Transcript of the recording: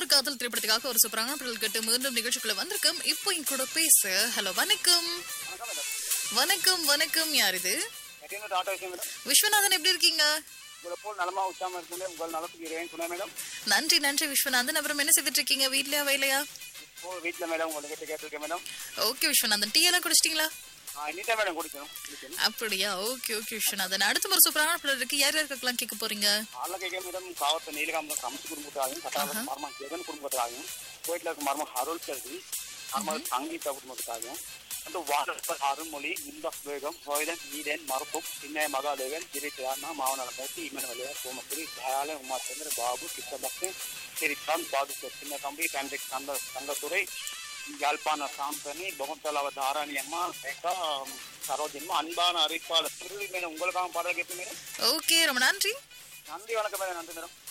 காதல் திரைப்படத்துக்காக ஒரு சூப்பரான பாடல் கேட்டு மீண்டும் நிகழ்ச்சிக்குள்ள வந்திருக்கோம் இப்போ என் கூட பேச ஹலோ வணக்கம் வணக்கம் வணக்கம் யார் இது எத்தனை ஆட்டோ விஷயம் மேடம் விஸ்வநாதன் எப்படி இருக்கீங்க உங்களை போல் நலமா உச்சாம இருக்குங்க உங்கள் நலத்துக்கு இறைவன் துணை மேடம் நன்றி நன்றி விஸ்வநாதன் அப்புறம் என்ன செய்துட்டு இருக்கீங்க வீட்லயா வேலையா இப்போ வீட்டில் மேடம் உங்களை கிட்ட கேட்டிருக்கேன் மேடம் ஓகே விஸ்வநாதன் டீ எல்லாம் குடிச்சிட்டீங்களா இன்னிட்டா மேடம் குடிக்கணும் குடிக்கணும் அப்படியா ஓகே ஓகே விஸ்வநாதன் அடுத்த ஒரு சூப்பரான பாடல் இருக்கு யார் யாருக்கெல்லாம் கேட்க போறீங்க ஆள கேட்க மேடம் காவத்த நீலகாமல கமிச்சு குடும்பத்தாகவும் கட்டாள மர்மம் ஜெகன் குடும்பத்தாகவும் கோயிட்டில் இருக்க மர்மம் அருள் கல்வி மர்மம் சங்கீதா குடும்பத்தாகவும் அந்த வாரப்பர் அருள்மொழி இன்பஸ் வேகம் கோயிலன் நீதன் மறுப்பும் சின்ன மகாதேவன் கிரிட்டானா மாவனால பேசி இமன் வழியா சோமபுரி தயால உமாச்சந்திர பாபு கிருஷ்ணபக்தன் சிரித்தான் பாதுகர் சின்ன தம்பி பேண்டிக் தங்க தங்கத்துறை யாழ்ப்பாண சாந்தனி பொகத்தலாவ தாராணி அம்மா ரேகா சரோஜன்மா அன்பான அறிவிப்பாளர் திருவி மேடம் உங்களுக்காக பாடல் கேட்பேன் மேடம் ஓகே ரொம்ப நன்றி நன்றி வணக்கம் மேடம் நன்றி மேடம்